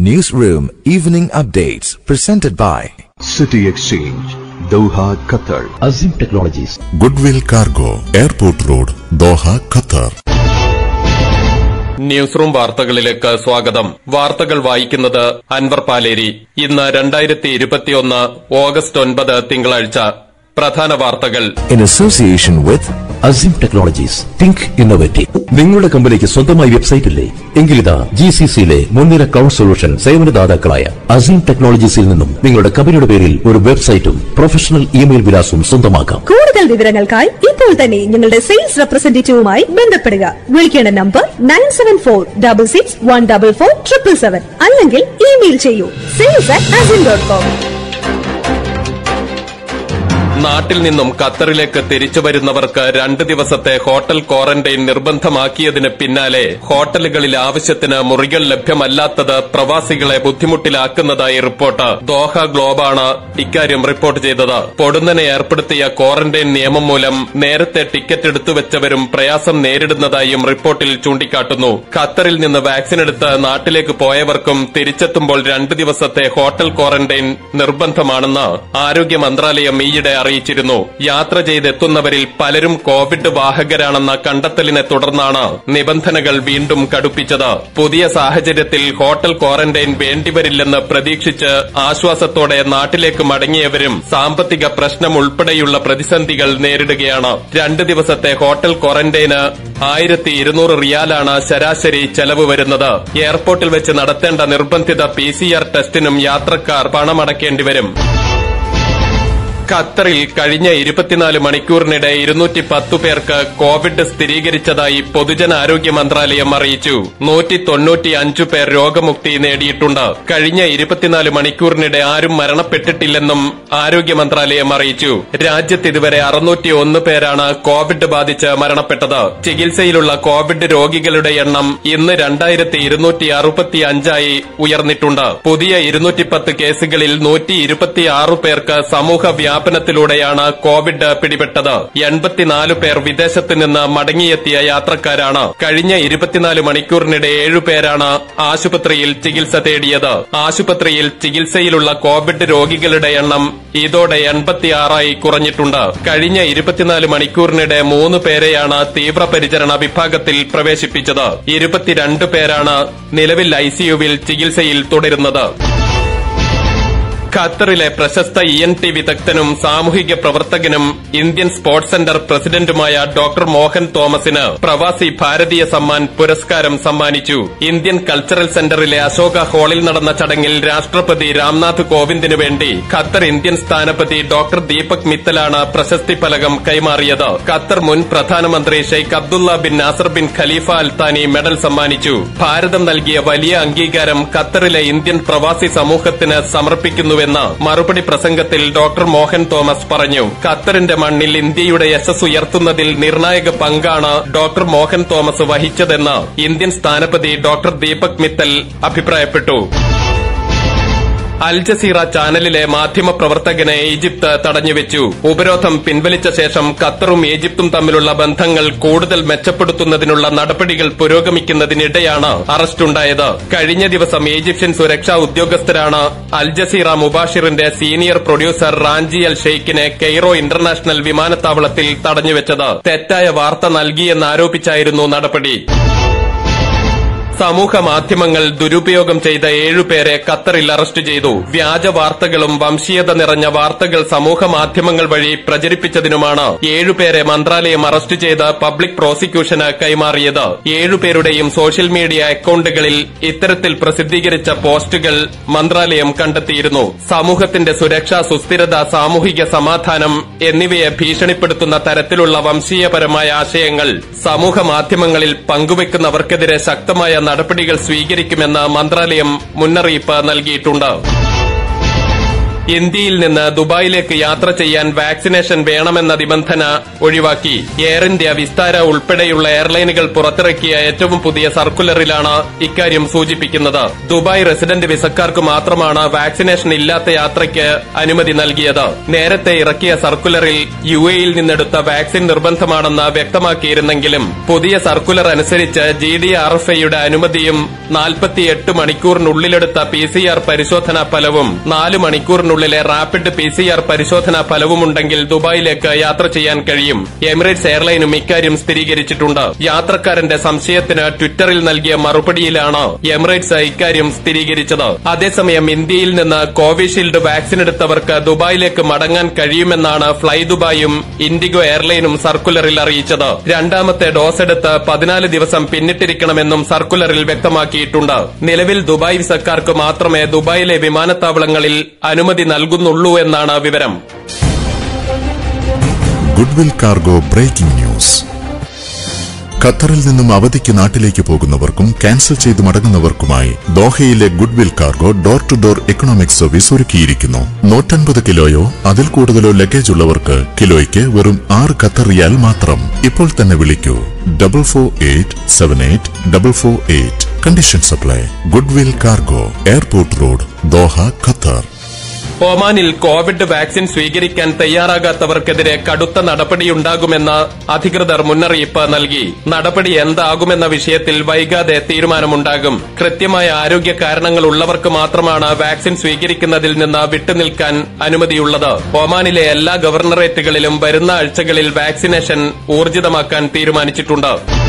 Newsroom Evening Updates presented by City Exchange, Doha, Qatar. Azim Technologies. Goodwill cargo airport road Doha Qatar news room വാർത്തകളിലേക്ക് സ്വാഗതം വാർത്തകൾ വായിക്കുന്നത് അൻവർ പാലേരി ഇന്ന് രണ്ടായിരത്തി ഇരുപത്തിയൊന്ന് ഓഗസ്റ്റ് ഒൻപത് തിങ്കളാഴ്ച പ്രധാന വാർത്തകൾ in association with Azim Technologies. Think innovative. നിങ്ങളുടെ കമ്പനിക്ക് സ്വന്തമായി വെബ്സൈറ്റ് ഇല്ലേ എങ്കിലിതാ ജി സി സിയിലെ മുൻനിര ക്ലൗഡ് സൊല്യൂഷൻ സേവനദാതാക്കളായ അസീം ടെക്നോളജീസിൽ നിന്നും നിങ്ങളുടെ കമ്പനിയുടെ പേരിൽ ഒരു വെബ്സൈറ്റും പ്രൊഫഷണൽ ഇമെയിൽ വിലാസവും സ്വന്തമാക്കാം കൂടുതൽ വിവരങ്ങൾക്കായി ഇപ്പോൾ തന്നെ ഞങ്ങളുടെ സെയിൽസ് റെപ്രസെന്റേറ്റീവുമായി ബന്ധപ്പെടുക വിളിക്കേണ്ട number nine seven four double six one double four triple seven അല്ലെങ്കിൽ ഇമെയിൽ ചെയ്യൂ sales at Azim dot com നാട്ടിൽ നിന്നും ഖത്തറിലേക്ക് തിരിച്ചു വരുന്നവർക്ക് രണ്ട് ദിവസത്തെ ഹോട്ടൽ ക്വാറന്റൈൻ നിർബന്ധമാക്കിയതിന് പിന്നാലെ ഹോട്ടലുകളിൽ ആവശ്യത്തിന് മുറികൾ ലഭ്യമല്ലാത്തത് പ്രവാസികളെ ബുദ്ധിമുട്ടിലാക്കുന്നതായി റിപ്പോർട്ട് ദോഹ ഗ്ലോബാണ് ഇക്കാര്യം റിപ്പോർട്ട് ചെയ്തത് പൊടുന്നനെ ഏർപ്പെടുത്തിയ ക്വാറന്റൈൻ നിയമം മൂലം നേരത്തെ ടിക്കറ്റ് എടുത്തുവെച്ചവരും പ്രയാസം നേരിടുന്നതായും റിപ്പോർട്ടിൽ ചൂണ്ടിക്കാട്ടുന്നു ഖത്തറിൽ നിന്ന് വാക്സിൻ എടുത്ത് നാട്ടിലേക്ക് പോയവർക്കും തിരിച്ചെത്തുമ്പോൾ രണ്ട് ദിവസത്തെ ഹോട്ടൽ ക്വാറന്റൈൻ നിർബന്ധമാണെന്ന് ആരോഗ്യ മന്ത്രാലയം ഈയിടെ അറിയിച്ചിരുന്നു യാത്ര ചെയ്തെത്തുന്നവരിൽ പലരും കോവിഡ് വാഹകരാണെന്ന കണ്ടെത്തലിനെ തുടർന്നാണ് നിബന്ധനകൾ വീണ്ടും കടുപ്പിച്ചത് പുതിയ സാഹചര്യത്തിൽ ഹോട്ടൽ ക്വാറന്റൈൻ വേണ്ടിവരില്ലെന്ന് പ്രതീക്ഷിച്ച് ആശ്വാസത്തോടെ നാട്ടിലേക്ക് മടങ്ങിയവരും സാമ്പത്തിക പ്രശ്നം ഉൾപ്പെടെയുള്ള പ്രതിസന്ധികൾ നേരിടുകയാണ് രണ്ട് ദിവസത്തെ ഹോട്ടൽ ക്വാറന്റൈന് ആയിരത്തി ഇരുന്നൂറ് റിയാലാണ് ശരാശരി ചെലവ് വരുന്നത് എയർപോർട്ടിൽ വെച്ച് നടത്തേണ്ട നിർബന്ധിത പി ടെസ്റ്റിനും യാത്രക്കാർ പണമടക്കേണ്ടി വരും ഖത്തറിൽ കഴിഞ്ഞ ഇരുപത്തിനാല് മണിക്കൂറിനിടെ ഇരുന്നൂറ്റി പത്തു പേർക്ക് കോവിഡ് സ്ഥിരീകരിച്ചതായി പൊതുജനാരോഗ്യ മന്ത്രാലയം അറിയിച്ചു നൂറ്റി തൊണ്ണൂറ്റി അഞ്ചു പേർ രോഗമുക്തി നേടിയിട്ടുണ്ട് കഴിഞ്ഞ ഇരുപത്തിനാല് മണിക്കൂറിനിടെ ആരും മരണപ്പെട്ടിട്ടില്ലെന്നും ആരോഗ്യ മന്ത്രാലയം അറിയിച്ചു രാജ്യത്ത് ഇതുവരെ അറുന്നൂറ്റി ഒന്ന് പേരാണ് കോവിഡ് ബാധിച്ച് മരണപ്പെട്ടത് ചികിത്സയിലുള്ള കോവിഡ് രോഗികളുടെ എണ്ണം ഇന്ന് രണ്ടായിരത്തി ഇരുന്നൂറ്റി അറുപത്തി അഞ്ചായി ഉയർന്നിട്ടുണ്ട് പുതിയ ഇരുന്നൂറ്റി പത്ത് കേസുകളിൽ നൂറ്റി ഇരുപത്തിയാറ് പേർക്ക് സമൂഹ വ്യാപനത്തിലൂടെയാണ് കോവിഡ് പിടിപെട്ടത് എൺപത്തിനാല് പേർ വിദേശത്ത് നിന്ന് മടങ്ങിയെത്തിയ യാത്രക്കാരാണ് കഴിഞ്ഞ ഇരുപത്തിനാല് മണിക്കൂറിനിടെ ഏഴുപേരാണ് ആശുപത്രിയിൽ ചികിത്സ തേടിയത് ആശുപത്രിയിൽ ചികിത്സയിലുള്ള കോവിഡ് രോഗികളുടെ എണ്ണം ഇതോടെ എൺപത്തിയാറായി കുറഞ്ഞിട്ടുണ്ട് കഴിഞ്ഞ ഇരുപത്തിനാല് മണിക്കൂറിനിടെ മൂന്ന് പേരെയാണ് തീവ്രപരിചരണ വിഭാഗത്തിൽ പ്രവേശിപ്പിച്ചത് ഇരുപത്തിരണ്ട് പേരാണ് നിലവിൽ ഐസിയുവിൽ ചികിത്സയിൽ തുടരുന്നത് ഖത്തറിലെ പ്രശസ്ത ഇ എൻ ടി വിദഗ്ധനും സാമൂഹിക പ്രവർത്തകനും ഇന്ത്യൻ സ്പോർട്സ് സെന്റർ പ്രസിഡന്റുമായ ഡോക്ടർ മോഹൻ തോമസിന് പ്രവാസി ഭാരതീയ സമ്മാൻ പുരസ്കാരം സമ്മാനിച്ചു ഇന്ത്യൻ കൾച്ചറൽ സെന്ററിലെ അശോക ഹാളിൽ നടന്ന ചടങ്ങിൽ രാഷ്ട്രപതി രാംനാഥ് കോവിന്ദിനു വേണ്ടി ഖത്തർ ഇന്ത്യൻ സ്ഥാനപതി ഡോക്ടർ ദീപക് മിത്തലാണ് പ്രശസ്തി ഫലകം കൈമാറിയത് ഖത്തർ മുൻ പ്രധാനമന്ത്രി Sheikh Abdullah bin Nasser bin Khalifa Al Thani medal സമ്മാനിച്ചു ഭാരതം നൽകിയ വലിയ അംഗീകാരം ഖത്തറിലെ ഇന്ത്യൻ പ്രവാസി സമൂഹത്തിന് സമർപ്പിക്കുന്നുവെന്ന് മറുപടി പ്രസംഗത്തിൽ ഡോക്ടർ മോഹൻ തോമസ് പറഞ്ഞു ഖത്തറിന്റെ മണ്ണിൽ ഇന്ത്യയുടെ യശസ് ഉയർത്തുന്നതിൽ നിർണായക പങ്കാണ് ഡോക്ടർ മോഹൻ തോമസ് വഹിച്ചതെന്ന് ഇന്ത്യൻ സ്ഥാനപതി ഡോക്ടർ ദീപക് മിത്തൽ അഭിപ്രായപ്പെട്ടു അൽ ജസീറ ചാനലിലെ മാധ്യമപ്രവർത്തകനെ ഈജിപ്ത് തടഞ്ഞുവെച്ചു ഉപരോധം പിൻവലിച്ച ശേഷം ഖത്തറും ഈജിപ്തും തമ്മിലുള്ള ബന്ധങ്ങൾ കൂടുതൽ മെച്ചപ്പെടുത്തുന്നതിനുള്ള നടപടികൾ പുരോഗമിക്കുന്നതിനിടെയാണ് അറസ്റ്റുണ്ടായത് കഴിഞ്ഞ ദിവസം ഈജിപ്ഷ്യൻ സുരക്ഷാ ഉദ്യോഗസ്ഥരാണ് അൽ ജസീറ മുബാഷിറിന്റെ സീനിയർ പ്രൊഡ്യൂസർ റാഞ്ചി അൽ ഷെയ്ഖിനെ കെയ്റോ ഇന്റർനാഷണൽ വിമാനത്താവളത്തിൽ തടഞ്ഞുവെച്ചത് തെറ്റായ വാർത്ത നൽകിയെന്നാരോപിച്ചായിരുന്നു നടപടി സമൂഹ മാധ്യമങ്ങൾ ദുരുപയോഗം ചെയ്ത ഏഴുപേരെ ഖത്തറിൽ അറസ്റ്റ് ചെയ്തു വ്യാജ വാർത്തകളും വംശീയത നിറഞ്ഞ വാർത്തകൾ സമൂഹ മാധ്യമങ്ങൾ വഴി പ്രചരിപ്പിച്ചതിനുമാണ് ഏഴുപേരെ മന്ത്രാലയം അറസ്റ്റ് ചെയ്ത് പബ്ലിക് പ്രോസിക്യൂഷന് കൈമാറിയത് ഏഴുപേരുടെയും സോഷ്യൽ മീഡിയ അക്കൌണ്ടുകളിൽ ഇത്തരത്തിൽ പ്രസിദ്ധീകരിച്ച പോസ്റ്റുകൾ മന്ത്രാലയം കണ്ടെത്തിയിരുന്നു സമൂഹത്തിന്റെ സുരക്ഷ സുസ്ഥിരത സാമൂഹിക സമാധാനം എന്നിവയെ ഭീഷണിപ്പെടുത്തുന്ന തരത്തിലുള്ള വംശീയപരമായ ആശയങ്ങൾ സമൂഹ മാധ്യമങ്ങളിൽ പങ്കുവെക്കുന്നവർക്കെതിരെ ശക്തമായ നടപടികൾ സ്വീകരിക്കുമെന്ന് മന്ത്രാലയം മുന്നറിയിപ്പ് നൽകിയിട്ടുണ്ട് ഇന്ത്യയിൽ നിന്ന് ദുബായിലേക്ക് യാത്ര ചെയ്യാൻ വാക്സിനേഷൻ വേണമെന്ന നിബന്ധന ഒഴിവാക്കി എയർ ഇന്ത്യ വിസ്താര ഉൾപ്പെടെയുള്ള എയർലൈനുകൾ പുറത്തിറക്കിയ ഏറ്റവും പുതിയ സർക്കുലറിലാണ് ഇക്കാര്യം സൂചിപ്പിക്കുന്നത് ദുബായ് റെസിഡന്റ് വിസക്കാർക്ക് മാത്രമാണ് വാക്സിനേഷൻ ഇല്ലാത്ത യാത്രയ്ക്ക് അനുമതി നൽകിയത് നേരത്തെ ഇറക്കിയ സർക്കുലറിൽ യു എയിൽ നിന്നെടുത്ത വാക്സിൻ നിർബന്ധമാണെന്ന് വ്യക്തമാക്കിയിരുന്നെങ്കിലും പുതിയ സർക്കുലർ അനുസരിച്ച് ജി ഡി ആർ എഫ് ഐയുടെ അനുമതിയും നാൽപ്പത്തിയെട്ട് മണിക്കൂറിനുള്ളിലെടുത്ത പി സി ആർ പരിശോധനാ ഫലവും നാല് മണിക്കൂറിനുള്ളിലെ റാപ്പിഡ് പി സി ആർ പരിശോധനാ ഫലവുമുണ്ടെങ്കിൽ ദുബായിലേക്ക് യാത്ര ചെയ്യാൻ കഴിയും എമിറേറ്റ്സ് എയർലൈനും ഇക്കാര്യം സ്ഥിരീകരിച്ചിട്ടുണ്ട് യാത്രക്കാരന്റെ സംശയത്തിന് ട്വിറ്ററിൽ നൽകിയ മറുപടിയിലാണ് എമിറേറ്റ്സ് ഇക്കാര്യം സ്ഥിരീകരിച്ചത് അതേസമയം ഇന്ത്യയിൽ നിന്ന് കോവിഷീൽഡ് വാക്സിൻ എടുത്തവർക്ക് ദുബായിലേക്ക് മടങ്ങാൻ കഴിയുമെന്നാണ് ഫ്ലൈ ദുബായും ഇൻഡിഗോ എയർലൈനും സർക്കുലറിൽ അറിയിച്ചത് രണ്ടാമത്തെ ഡോസ് എടുത്ത് പതിനാല് ദിവസം പിന്നിട്ടിരിക്കണമെന്നും സർക്കുലറിൽ വ്യക്തമാക്കിയിട്ടുണ്ട് നിലവിൽ ദുബായ് വിസക്കാർക്ക് മാത്രമേ ദുബായിലെ വിമാനത്താവളങ്ങളിൽ അനുമതി നൽകുന്നുള്ളൂ എന്നാണ് വിവരം ഗുഡ്വിൽ കാർഗോ ബ്രേക്കിംഗ് ന്യൂസ് ഖത്തറിൽ നിന്നും അവധിക്ക് നാട്ടിലേക്ക് പോകുന്നവർക്കും ക്യാൻസൽ ചെയ്ത് മടങ്ങുന്നവർക്കുമായി ദോഹയിലെ goodwill cargo door to door economic service ഒരുക്കിയിരിക്കുന്നു നൂറ്റൻപത് കിലോയോ അതിൽ കൂടുതലോ ലഗേജ് ഉള്ളവർക്ക് കിലോയ്ക്ക് വെറും ആറ് ഖത്തർ റിയാൽ മാത്രം ഇപ്പോൾ തന്നെ വിളിക്കൂ double four eight seven eight double four eight condition supply goodwill cargo airport road Doha Qatar ഒമാനിൽ കോവിഡ് വാക്സിൻ സ്വീകരിക്കാൻ തയ്യാറാകാത്തവർക്കെതിരെ കടുത്ത നടപടിയുണ്ടാകുമെന്ന് അധികൃതർ മുന്നറിയിപ്പ് നൽകി നടപടി എന്താകുമെന്ന വിഷയത്തിൽ വൈകാതെ തീരുമാനമുണ്ടാകും കൃത്യമായ ആരോഗ്യ കാരണങ്ങൾ ഉള്ളവർക്ക് മാത്രമാണ് വാക്സിൻ സ്വീകരിക്കുന്നതിൽ നിന്ന് വിട്ടുനിൽക്കാൻ അനുമതിയുള്ളത് ഒമാനിലെ എല്ലാ ഗവർണറേറ്റുകളിലും വരുന്ന ആഴ്ചകളിൽ വാക്സിനേഷൻ ഊർജിതമാക്കാൻ തീരുമാനിച്ചിട്ടുണ്ട്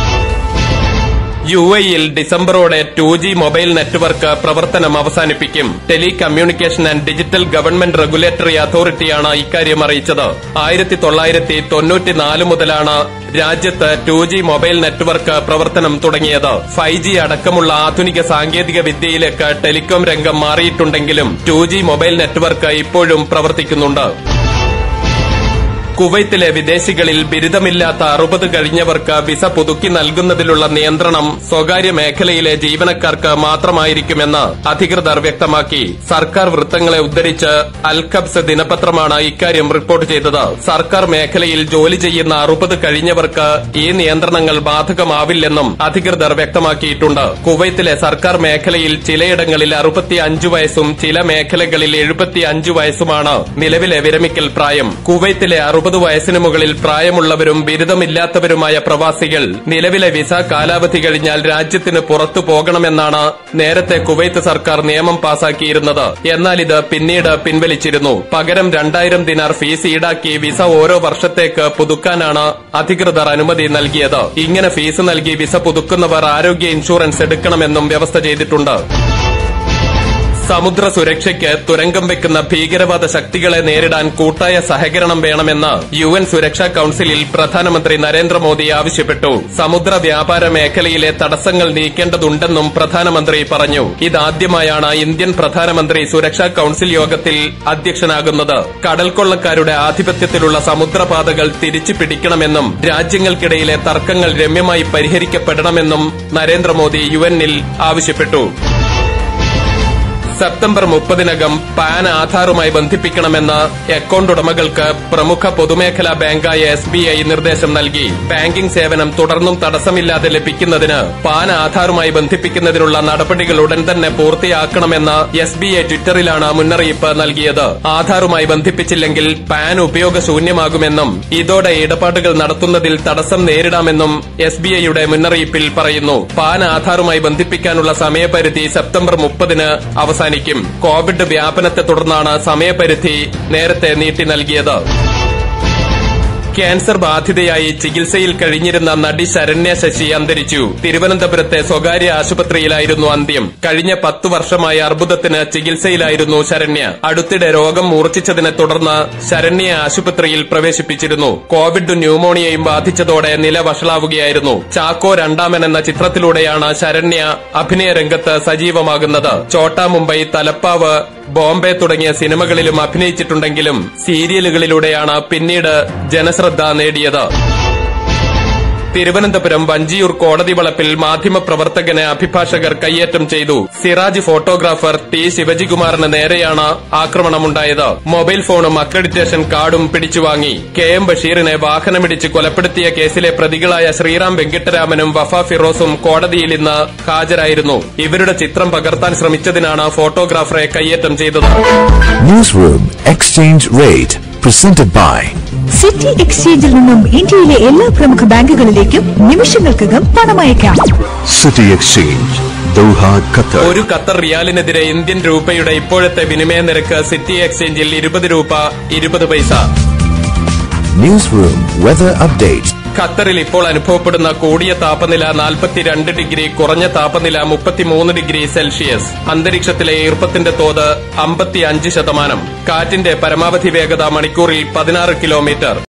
യു എയിൽ ഡിസംബറോടെ ടു ജി മൊബൈൽ നെറ്റ്വർക്ക് പ്രവർത്തനം അവസാനിപ്പിക്കും telecommunication and digital government regulatory അതോറിറ്റിയാണ് ഇക്കാര്യം അറിയിച്ചത് ആയിരത്തി തൊള്ളായിരത്തി തൊണ്ണൂറ്റിനാല് മുതലാണ് രാജ്യത്ത് ടു ജി മൊബൈൽ നെറ്റ്വർക്ക് പ്രവർത്തനം തുടങ്ങിയത് ഫൈവ് ജി അടക്കമുള്ള ആധുനിക സാങ്കേതിക വിദ്യയിലേക്ക് ടെലികോം രംഗം മാറിയിട്ടുണ്ടെങ്കിലും ടു ജി മൊബൈൽ നെറ്റ്വർക്ക് ഇപ്പോഴും പ്രവർത്തിക്കുന്നുണ്ട് കുവൈത്തിലെ വിദേശികളിൽ ബിരുദമില്ലാത്ത അറുപത് കഴിഞ്ഞവർക്ക് വിസ പുതുക്കി നൽകുന്നതിലുള്ള നിയന്ത്രണം സ്വകാര്യ മേഖലയിലെ ജീവനക്കാർക്ക് മാത്രമായിരിക്കുമെന്ന് അധികൃതർ വ്യക്തമാക്കി സർക്കാർ വൃത്തങ്ങളെ ഉദ്ധരിച്ച് അൽഖബ്സ് ദിനപത്രമാണ് ഇക്കാര്യം റിപ്പോർട്ട് ചെയ്തത് സർക്കാർ മേഖലയിൽ ജോലി ചെയ്യുന്ന അറുപത് കഴിഞ്ഞവർക്ക് ഈ നിയന്ത്രണങ്ങൾ ബാധകമാവില്ലെന്നും അധികൃതർ വ്യക്തമാക്കിയിട്ടുണ്ട് കുവൈത്തിലെ സർക്കാർ മേഖലയിൽ ചിലയിടങ്ങളിൽ അറുപത്തി അഞ്ചു വയസ്സും ചില മേഖലകളിൽ എഴുപത്തി അഞ്ചു വയസ്സുമാണ് നിലവിലെ വിരമിക്കൽ പ്രായം കുവൈത്തിലെ അറുപത് വയസ്സിന് മുകളിൽ പ്രായമുള്ളവരും ബിരുദമില്ലാത്തവരുമായ പ്രവാസികൾ നിലവിലെ വിസ കാലാവധി കഴിഞ്ഞാൽ രാജ്യത്തിന് പുറത്തു പോകണമെന്നാണ് നേരത്തെ കുവൈത്ത് സർക്കാർ നിയമം പാസാക്കിയിരുന്നത് എന്നാൽ ഇത് പിന്നീട് പിൻവലിച്ചിരുന്നു പകരം രണ്ടായിരം ദിനാർ ഫീസ് ഈടാക്കി വിസ ഓരോ വർഷത്തേക്ക് പുതുക്കാനാണ് അധികൃതർ അനുമതി നൽകിയത് ഇങ്ങനെ ഫീസ് നൽകി വിസ പുതുക്കുന്നവർ ആരോഗ്യ ഇൻഷുറൻസ് എടുക്കണമെന്നും വ്യവസ്ഥ ചെയ്തിട്ടുണ്ട് സമുദ്ര സുരക്ഷയ്ക്ക് തുരങ്കം വെക്കുന്ന ഭീകരവാദ ശക്തികളെ നേരിടാൻ കൂട്ടായ സഹകരണം വേണമെന്ന് യു എൻ സുരക്ഷാ കൌൺസിലിൽ പ്രധാനമന്ത്രി നരേന്ദ്രമോദി ആവശ്യപ്പെട്ടു സമുദ്ര വ്യാപാര മേഖലയിലെ തടസ്സങ്ങൾ നീക്കേണ്ടതുണ്ടെന്നും പ്രധാനമന്ത്രി പറഞ്ഞു ഇതാദ്യമായാണ് ഇന്ത്യൻ പ്രധാനമന്ത്രി സുരക്ഷാ കൌൺസിൽ യോഗത്തിൽ അധ്യക്ഷനാകുന്നത് കടൽക്കൊള്ളക്കാരുടെ ആധിപത്യത്തിലുള്ള സമുദ്രപാതകൾ തിരിച്ചു പിടിക്കണമെന്നും രാജ്യങ്ങൾക്കിടയിലെ തർക്കങ്ങൾ രമ്യമായി പരിഹരിക്കപ്പെടണമെന്നും നരേന്ദ്രമോദി യു എന്നിൽ ആവശ്യപ്പെട്ടു സെപ്റ്റംബർ മുപ്പതിനകം പാൻ ആധാറുമായി ബന്ധിപ്പിക്കണമെന്ന് അക്കൌണ്ട് ഉടമകൾക്ക് പ്രമുഖ പൊതുമേഖലാ ബാങ്കായ എസ് ബി ഐ നിർദ്ദേശം നൽകി ബാങ്കിംഗ് സേവനം തുടർന്നും തടസ്സമില്ലാതെ ലഭിക്കുന്നതിന് പാൻ ആധാറുമായി ബന്ധിപ്പിക്കുന്നതിനുള്ള നടപടികൾ ഉടൻ തന്നെ പൂർത്തിയാക്കണമെന്ന് എസ് ബി ഐ ട്വിറ്ററിലാണ് മുന്നറിയിപ്പ് നൽകിയത് ആധാറുമായി ബന്ധിപ്പിച്ചില്ലെങ്കിൽ പാൻ ഉപയോഗശൂന്യമാകുമെന്നും ഇതോടെ ഇടപാടുകൾ നടത്തുന്നതിൽ തടസ്സം നേരിടാമെന്നും എസ് ബി ഐയുടെ മുന്നറിയിപ്പിൽ പറയുന്നു പാൻ ആധാറുമായി ബന്ധിപ്പിക്കാനുള്ള സമയപരിധി സെപ്റ്റംബർ മുപ്പതിന് അവസാനിക്കും കോവിഡ് വ്യാപനത്തെ തുടർന്നാണ് സമയപരിധി നേരത്തെ നീട്ടി നൽകിയത് ക്യാൻസർ ബാധിതയായി ചികിത്സയിൽ കഴിഞ്ഞിരുന്ന നടി ശരണ്യ ശശി അന്തരിച്ചു തിരുവനന്തപുരത്തെ സ്വകാര്യ ആശുപത്രിയിലായിരുന്നു അന്ത്യം കഴിഞ്ഞ പത്തു വർഷമായി അർബുദത്തിന് ചികിത്സയിലായിരുന്നു ശരണ്യ അടുത്തിടെ രോഗം മൂർച്ഛിച്ചതിനെ തുടർന്ന് ശരണ്യെ ആശുപത്രിയിൽ പ്രവേശിപ്പിച്ചിരുന്നു കോവിഡ് ന്യൂമോണിയയും ബാധിച്ചതോടെ നില വഷളാവുകയായിരുന്നു ചാക്കോ രണ്ടാമൻ എന്ന ചിത്രത്തിലൂടെയാണ് ശരണ്യ അഭിനയ രംഗത്ത് സജീവമാകുന്നത് ചോട്ടാ മുംബൈ തലപ്പാവ് ബോംബെ തുടങ്ങിയ സിനിമകളിലും അഭിനയിച്ചിട്ടുണ്ടെങ്കിലും സീരിയലുകളിലൂടെയാണ് പിന്നീട് ജനശ്രദ്ധ നേടിയത് തിരുവനന്തപുരം വഞ്ചിയൂർ കോടതി വളപ്പിൽ മാധ്യമപ്രവർത്തകനെ അഭിഭാഷകർ കയ്യേറ്റം ചെയ്തു സിറാജ് ഫോട്ടോഗ്രാഫർ ടി ശിവജികുമാറിന് നേരെയാണ് ആക്രമണമുണ്ടായത് മൊബൈൽ ഫോണും അക്രഡിറ്റേഷൻ കാർഡും പിടിച്ചുവാങ്ങി കെ എം ബഷീറിനെ വാഹനമിടിച്ച് കൊലപ്പെടുത്തിയ കേസിലെ പ്രതികളായ ശ്രീറാം വെങ്കിട്ടരാമനും വഫ ഫിറോസും കോടതിയിൽ ഇന്ന് ഹാജരായിരുന്നു ഇവരുടെ ചിത്രം പകർത്താൻ ശ്രമിച്ചതിനാണ് ഫോട്ടോഗ്രാഫറെ കയ്യേറ്റം ചെയ്തത് Newsroom Exchange Rate presented by city എക്സ്ചേഞ്ചിൽ നിന്നും ഇന്ത്യയിലെ എല്ലാ പ്രമുഖ ബാങ്കുകളിലേക്കും നിമിഷങ്ങൾക്കകം പണമയക്കാം City Exchange, Doha, Qatar. ഒരു ഖത്തർ റിയാലിനെതിരെ ഇന്ത്യൻ രൂപയുടെ ഇപ്പോഴത്തെ വിനിമയ നിരക്ക് സിറ്റി എക്സ്ചേഞ്ചിൽ ഇരുപത് രൂപ ഇരുപത് പൈസ Newsroom Weather Update. ഖത്തറിൽ ഇപ്പോൾ അനുഭവപ്പെടുന്ന കൂടിയ താപനില 42 ഡിഗ്രി കുറഞ്ഞ താപനില 33 ഡിഗ്രി സെൽഷ്യസ് അന്തരീക്ഷത്തിലെ ഈർപ്പത്തിന്റെ തോത് 55 ശതമാനം കാറ്റിന്റെ പരമാവധി വേഗത മണിക്കൂറിൽ പതിനാറ് കിലോമീറ്റർ